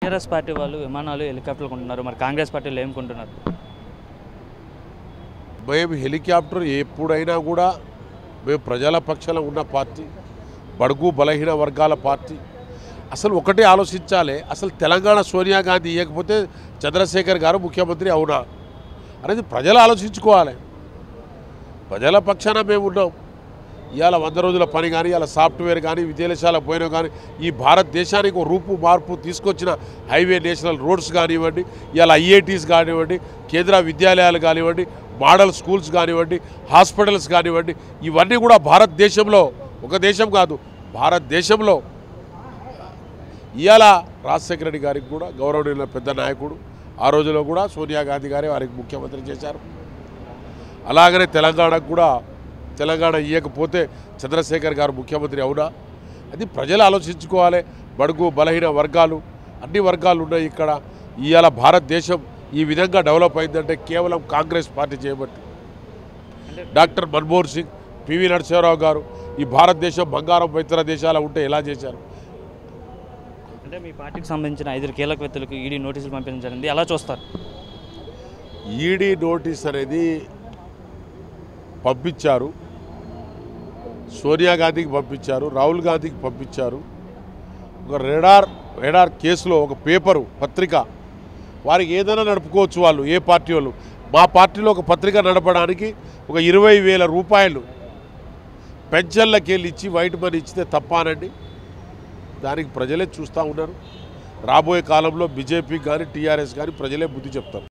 TRS party వాళ్ళు విమానాలు హెలికాప్టర్లు కొంటున్నారు మరి కాంగ్రెస్ పార్టీలు ఏం కొంటున్నారు మేము హెలికాప్టర్ ఎప్పుడైనా కూడా మేము ప్రజల పక్షాన ఉన్న పార్టీ బడుగు బలహీన వర్గాల పార్టీ అసలు ఒకటే ఆలోచించాలి అసలు తెలంగాణ సోనియా గాంధీ ఇవ్వకపోతే చంద్రశేఖర్ గారు ముఖ్యమంత్రి అవునా అనేది ప్రజలు ఆలోచించుకోవాలి ప్రజల పక్షాన మేము ఉన్నాం ఇవాళ వంద రోజుల పని కానీ ఇవాళ సాఫ్ట్వేర్ కానీ విదేశాలకు పోయినా కానీ ఈ భారతదేశానికి ఒక రూపు మార్పు తీసుకొచ్చిన హైవే నేషనల్ రోడ్స్ కానివ్వండి ఇవాళ ఐఐటీస్ కానివ్వండి కేంద్ర విద్యాలయాలు కానివ్వండి మోడల్ స్కూల్స్ కానివ్వండి హాస్పిటల్స్ కానివ్వండి ఇవన్నీ కూడా భారతదేశంలో ఒక దేశం కాదు భారతదేశంలో ఇవాళ రాజశేఖర రెడ్డి గారికి కూడా గౌరవనీయుల పెద్ద నాయకుడు ఆ రోజులో కూడా సోనియా గాంధీ గారే వారికి ముఖ్యమంత్రి చేశారు అలాగనే తెలంగాణకు కూడా తెలంగాణ ఇవ్వకపోతే చంద్రశేఖర్ గారు ముఖ్యమంత్రి అవునా అది ప్రజలు ఆలోచించుకోవాలి బడుగు బలహీన వర్గాలు అన్ని వర్గాలు ఉన్నాయి ఇక్కడ ఇవాళ భారతదేశం ఈ విధంగా డెవలప్ అయిందంటే కేవలం కాంగ్రెస్ పార్టీ చేయబట్టి డాక్టర్ మన్మోహన్ సింగ్ పివి నరసింహారావు గారు ఈ భారతదేశం బంగారం ఇతర దేశాల ఉంటే ఎలా చేశారు అంటే మీ పార్టీకి సంబంధించిన ఐదు కీలక వ్యక్తులకు ఈడీ నోటీసులు పంపించారండి ఎలా చూస్తారు ఈడీ నోటీస్ అనేది పంపించారు సోనియా గాంధీకి పంపించారు రాహుల్ గాంధీకి పంపించారు ఒక రెడార్ రెడార్ కేసులో ఒక పేపరు పత్రిక వారికి ఏదైనా నడుపుకోవచ్చు వాళ్ళు ఏ పార్టీ వాళ్ళు మా పార్టీలో ఒక పత్రిక నడపడానికి ఒక ఇరవై వేల రూపాయలు పెన్షన్లకి వెళ్ళి ఇచ్చి వైట్ మనీ ఇచ్చితే తప్పానండి దానికి ప్రజలే చూస్తూ ఉన్నారు రాబోయే కాలంలో బీజేపీ కానీ టీఆర్ఎస్ కానీ ప్రజలే బుద్ధి చెప్తారు